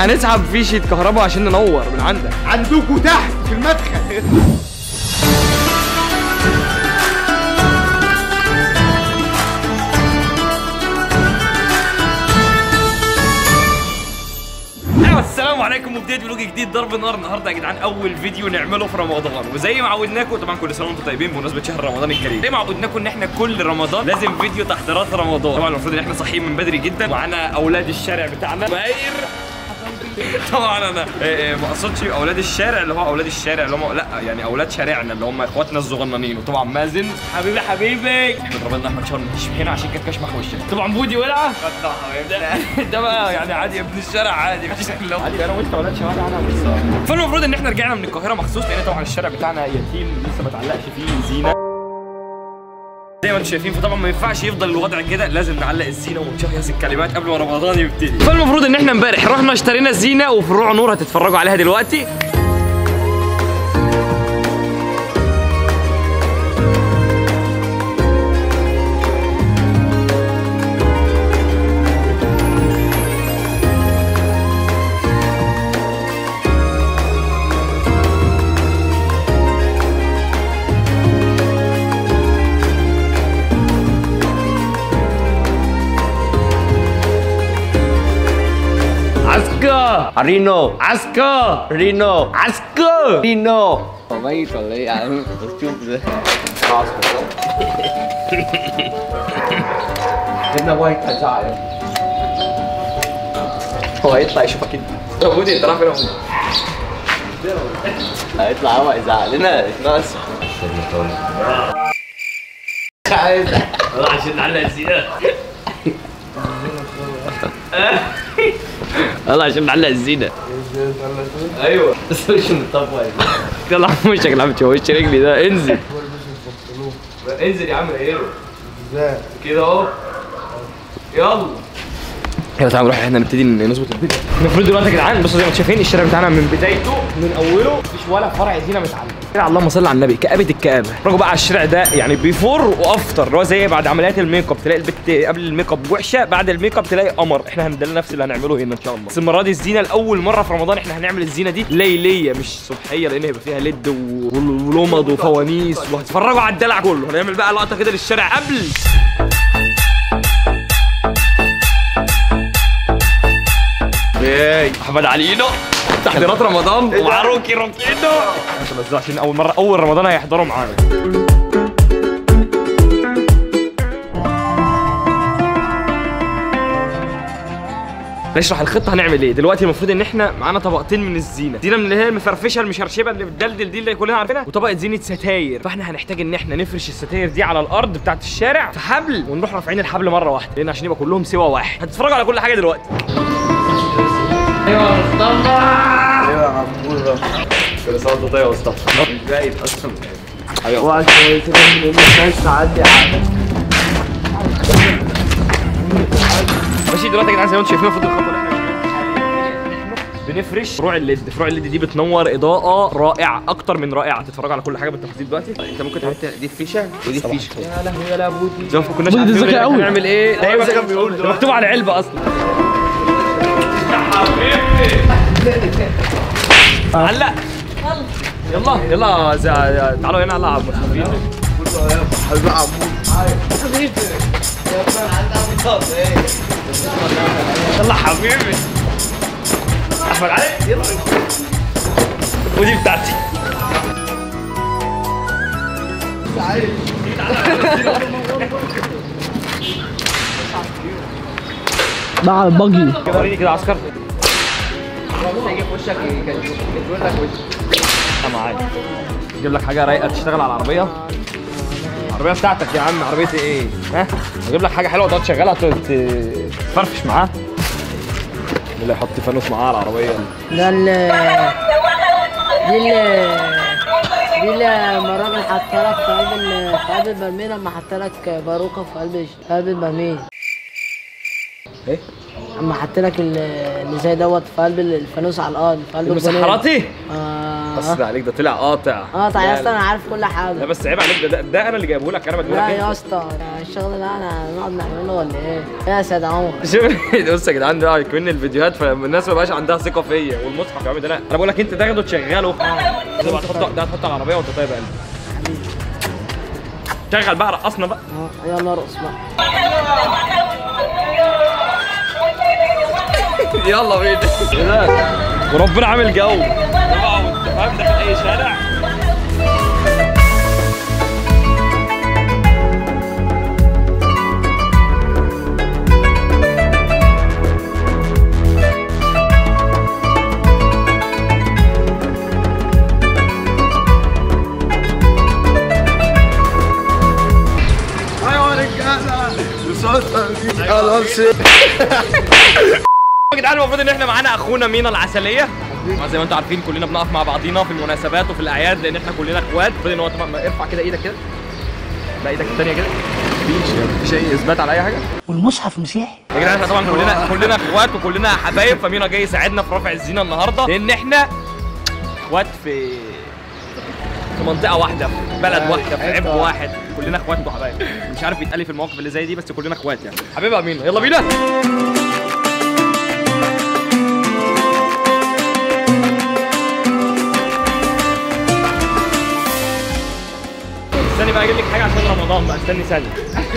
هنسحب فيشه كهرباء عشان ننور من عندك عندكوا تحت في المدخل ايوه السلام عليكم وبدايه فلوج جديد ضرب نار النهارده يا جدعان اول فيديو نعمله في رمضان وزي ما عودناكم طبعا كل سنه وانتم طيبين بمناسبه شهر رمضان الكريم زي ما عودناكم ان احنا كل رمضان لازم فيديو تحضيرات رمضان طبعا المفروض ان احنا صاحيين من بدري جدا ومعانا اولاد الشارع بتاعنا باير طبعا انا إيه إيه ما اقصدش اولاد الشارع اللي هو اولاد الشارع اللي هم لا يعني اولاد شارعنا اللي هم اخواتنا الصغننين وطبعا مازن حبيبي حبيبي احمد ربنا احمد شاور مش هنا عشان كانت كشمح وشك طبعا بودي ولعه ده ده بقى يعني عادي ابن الشارع عادي مفيش اللي عادي انا وانت اولاد شوارع انا بس فالمفروض ان احنا رجعنا من القاهره مخصوص لان طبعا الشارع بتاعنا يتيم لسه ما اتعلقش فيه زينه زي ما انتم شايفين فطبعا ما ينفعش يفضل الوضع كده لازم نعلق الزينه ونشخص الكلمات قبل ما رمضان يبتدي فالمفروض ان احنا امبارح رحنا اشترينا الزينه وفروع نور هتتفرجوا عليها دلوقتي عسكر رينو عسكر رينو عسكر رينو mấy còn lấy ăn một chút nữa جبنا وايت هزاعل هو هيطلع يشوفك انت طب ودي انت رايح فين هيطلع هو يزعلنا ناقص عشان نعلق الزينه والله عشان نعلق الزينه ايوه بس مش مطبق يلا وشك اللي عم تشوش رجلي ده انزل انزل يا عم ايرو كده اهو يلا يلا تعالوا نروح احنا نبتدي نظبط الفيديو المفروض دلوقتي يا جدعان بصوا زي ما انتم شايفين الشارع بتاعنا من بدايته من اوله مفيش ولا فرع زينه متعلق كده اللهم صل على النبي كآبة الكآبة اتفرجوا بقى على الشارع ده يعني بيفور وافتر اللي هو زي بعد عمليات الميك اب تلاقي البت قبل الميك اب وحشه بعد الميك اب تلاقي قمر احنا هندل نفس اللي هنعمله هنا ان شاء الله بس المره دي الزينه لاول مره في رمضان احنا هنعمل الزينه دي ليليه مش صبحيه لان هيبقى فيها ليد و- ولمض وفوانيس وهتتفرجوا على الدلع كله هنعمل بقى لقطه كده للشارع قبل ايه احمد علينا تحضيرات رمضان ومع روكي روكينو بس عشان اول مره اول رمضان هيحضروا معانا نشرح الخطه هنعمل ايه دلوقتي المفروض ان احنا معانا طبقتين من الزينه زينه من اللي هي المفرفشه المشرشبه اللي بتدلدل دي اللي كلنا عارفينها وطبقه زينه ستاير فاحنا هنحتاج ان احنا نفرش الستاير دي على الارض بتاعت الشارع في حبل ونروح رافعين الحبل مره واحده لان عشان يبقى كلهم سوا واحد هتتفرجوا على كل حاجه دلوقتي ايوه عمورة كل سنه وانت طيب يا مصطفى مش باين اصلا وقت كده من الناس تعدي على ماشي دلوقتي يا جدعان زي ما انتم شايفين المفروض الخطوه اللي احنا هنعملها بنفرش فروع الليد فروع الليد دي بتنور اضاءه رائعه اكتر من رائعه هتتفرجوا على كل حاجه بالتفاصيل دلوقتي انت ممكن تحط دي فيشه ودي فيشه يا لهوي يا لابودي زي ما كناش عارفين احنا هنعمل ايه ده زي ما كان بيقول ده مكتوب على العلبه اصلا علق يلا يلا زا- تعالوا هنا العب حبيبي عمور يلا حبيبي احمد علي يلا ودي بتاعتي مع الباجي كده وريني كده عسكر يجي في وشك يقول لك وش انا عادي اجيب لك حاجه رايقه تشتغل على العربيه العربيه بتاعتك يا عم عربيتي ايه ها اجيب لك حاجه حلوه تقعد تشغلها ت- ت- تفرفش معاها مين اللي يحط فانوس معاه على العربيه ده ال دي ال دي اللي لما الراجل حط لك في قلب ال- في قلب البرميل لما حط لك باروكه في قلب في قلب البرميل ايه اما حط لك ال- اللي زي دوت في قلب الفانوس على الارض في قلب البرميل المسحراتي اه بس ده عليك ده طلع قاطع اه طيب يا لا، اسطى انا عارف كل لا حاجه بس عيب عليك ده, ده, ده انا اللي جايبه لك انا بديه لا لك يا انت. اسطى الشغل ده انا نقعد نعمله ولا ايه؟ إيه يا سيد عمر شوف بص يا جدعان ده كمان الفيديوهات فالناس ما بقاش عندها ثقه فيا والمصحف يا عم ده انا انا بقول لك انت تاخده تشغله ده بقى تحطه ده هتحطه على العربيه وانت طيب يا قلبي شغل بقى رقصنا بقى اه يلا ارقص بقى يلا بينا وربنا عامل جو طبعا وانت فاهم ده في اي شارع خلاص يا جدعان المفروض ان احنا معانا اخونا مينا العسليه زي ما انتم عارفين كلنا بنقف مع بعضينا في المناسبات وفي الاعياد لان احنا كلنا اخوات المفروض ان هو طبعا ارفع كده ايدك كده لا ايدك الثانيه كده مفيش مفيش اي اثبات على اي حاجه والمصحف مسيحي يا جدعان احنا طبعا كلنا كلنا اخوات وكلنا حبايب فمينا جاي يساعدنا في رفع الزينه النهارده لان احنا اخوات في في منطقه واحده في بلد واحده في عب واحد كلنا اخوات وحبايب مش عارف يتقال في المواقف اللي زي دي بس كلنا اخوات يعني حبيبي يا مينا يلا بينا استني بقى اجيب لك حاجه عشان رمضان بقى استني ثانيه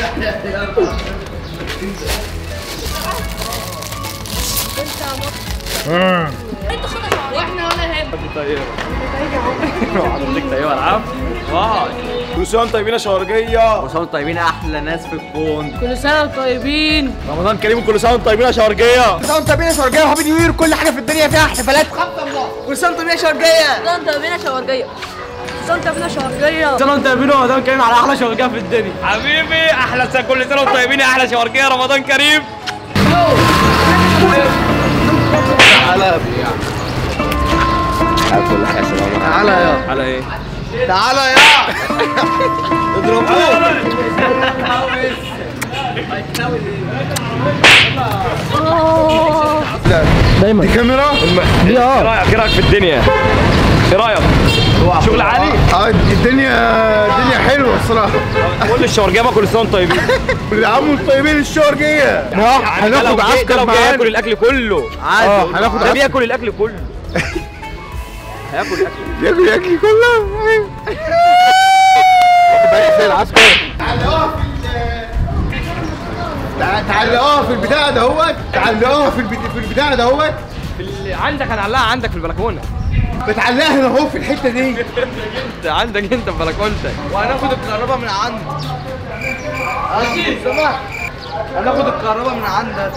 واحنا ولا هم طيبه حضرتك طيبه العب واو كل سنه وانتم طيبين يا شوارجيه وصلوا طيبين احلى ناس في الكون كل سنه وانتم طيبين رمضان كريم كل سنه وانتم طيبين يا شوارجيه كل سنه وانتم طيبين يا شوارجيه وهابي نيو يير كل حاجه في الدنيا فيها احتفالات خمسه الله كل سنه وانتم طيبين يا شوارجيه ده انت بينا شوارجيه ده انت بينا شوارجيه كل سنه وانتم طيبين رمضان كريم على احلى شوارجيه في الدنيا حبيبي احلى سنه كل سنه وانتم طيبين يا احلى شوارجيه رمضان كريم تعالى تعالى يا على ايه تعالى يا اضربوه دايما دي كاميرا ايه رايك ايه رايك في الدنيا ايه رايك شغل عالي اه الدنيا الدنيا حلوه الصراحه كل الشوارجيه بقى كل سنه وانتم طيبين كل عام وانتم طيبين الشوارجيه يعني ده لو هناخد جه- ده لو عسكر جه ياكل معانا الاكل كله اه هناخد ده عسكر بياكل الاكل كله هياكل الاكل ياكل ياكل كله زي العسكر تعلقوها في ال- تعلقوها في البتاع دهوت تعلقوها في البت- في البتاع دهوت اللي عندك هنعلقها عندك في البلكونه بتعلقها هنا اهو في الحته دي انت عندك انت في بلكونتك وهناخد الكهرباء من عندك هناخد الكهرباء من عندك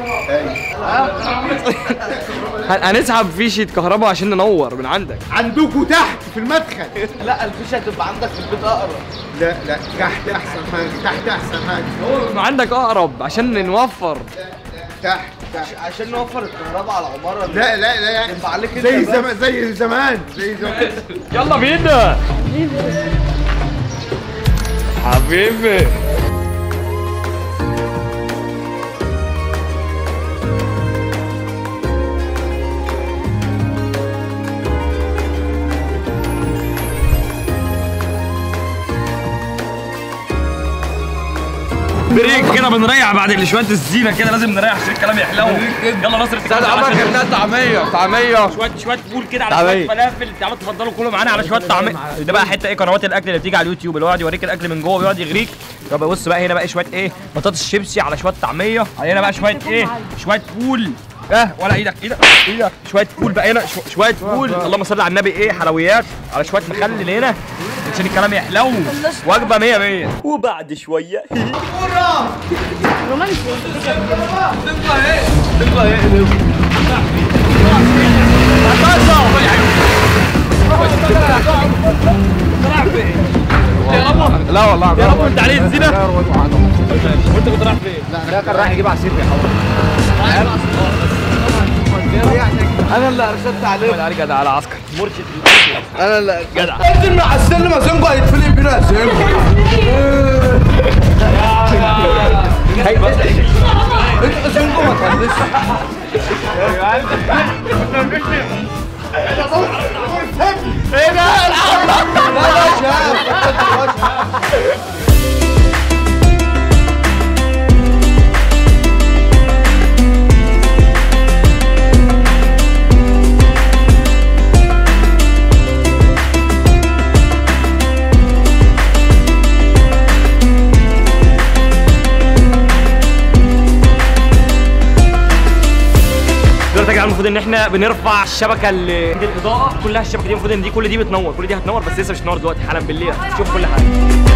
هن- هنسحب فيشه كهرباء عشان ننور من عندك عندكوا تحت في المدخل لا الفيشه هتبقى عندك في البيت اقرب لا لا تحت احسن حاجه تحت احسن حاجه من عندك اقرب عشان نوفر تحت تحت عشان نوفر الكهرباء على العماره لا لا لا يعني يبقى عليك انت زي بس. زمان زي زمان زي زمان يلا بينا حبيبي بريك كده بنريح بعد شويه الزينه كده لازم نريح عشان الكلام يحلو يلا نصر ده عمر كان طعميه طعميه شويه شويه فول كده على شويه فلافل تعالوا تفضلوا كلوا معانا على شويه طعميه ده بقى حته ايه قنوات الاكل اللي بتيجي على اليوتيوب اللي هو يقعد يوريك الاكل من جوه ويقعد يغريك طب بص بقى هنا بقى شويه ايه بطاطس شيبسي على شويه طعميه هنا بقى شويه ايه شويه فول اه ولا ايدك ايدك ايدك شويه فول بقى هنا شو- شويه فول اللهم صل على النبي ايه حلويات على شويه مخلل هنا عشان الكلام يحلو وجبه 100 100 وبعد شويه رومانسي لا والله يا رب انت عليه الزينه وانت كنت رايح فين؟ ده كان رايح يجيب عصير يا انا اللي ارشدت عليه على جدع على عسكر مرشد انا اللي جدع انزل مع السلم يا زنجو هيتفلق بينا يا زنجو انت زنجو ما تخلصش ايه ده الحمد المفروض ان احنا بنرفع الشبكه اللي عند الاضاءه كلها الشبكه دي المفروض ان دي كل دي بتنور كل دي هتنور بس لسه مش هتنور دلوقتي حالا بالليل شوف كل حاجه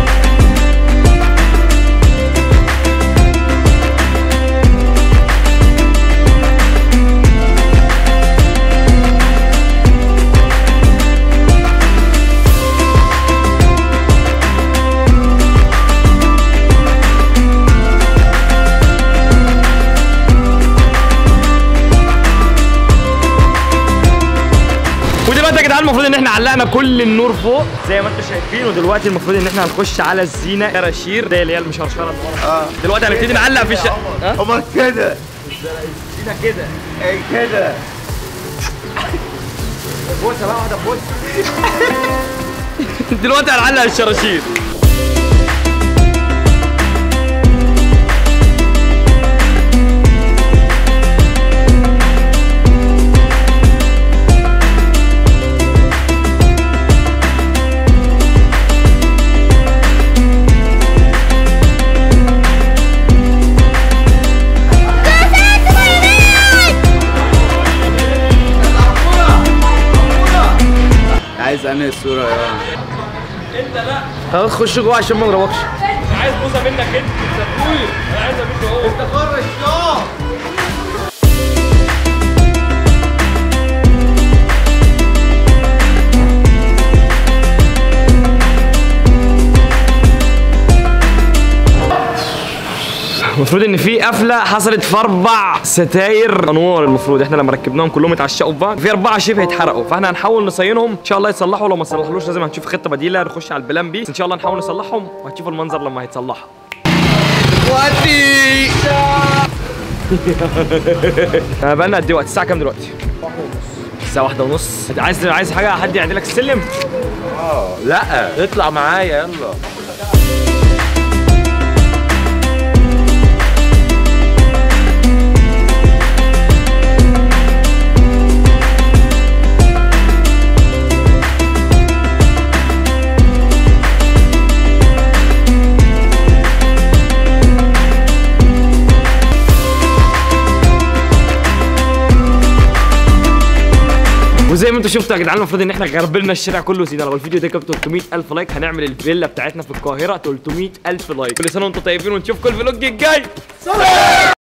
ودلوقتي يا جدعان المفروض ان احنا علقنا كل النور فوق زي ما انتم شايفين ودلوقتي المفروض ان احنا هنخش على الزينه كراشير زي اللي هي المشرشره اللي ورا. اه دلوقتي هنبتدي نعلق في الشقه ها هما كده الزينه كده اي كده بوسه بقى واحده بوسه دلوقتي هنعلق الشراشير عايز انهي الصورة يا هنخش جوه عشان ما نروحش عايز بوسه منك انت انت اخويا انا عايزها منه هو انت خرج المفروض ان في قفله حصلت في اربع ستاير انوار المفروض احنا لما ركبناهم كلهم اتعشقوا في بعض في اربعه شبه اتحرقوا فاحنا هنحاول نصينهم ان شاء الله يتصلحوا لو ما صلحلوش لازم هنشوف خطه بديله نخش على البلان بي بس ان شاء الله نحاول نصلحهم وهتشوفوا المنظر لما هيتصلحوا ودي آه، بقالنا قد ايه وقت الساعه كام دلوقتي الساعه واحدة ونص عايز عايز حاجه حد يعدي لك السلم لا اطلع معايا يلا وزي ما انتم شفتوا يا جدعان المفروض ان احنا غربلنا الشارع كله سينا لو الفيديو ده جاب 300 الف لايك هنعمل الفيلا بتاعتنا في القاهره 300 الف لايك كل سنه وانتم طيبين ونشوفكم الفلوج الجاي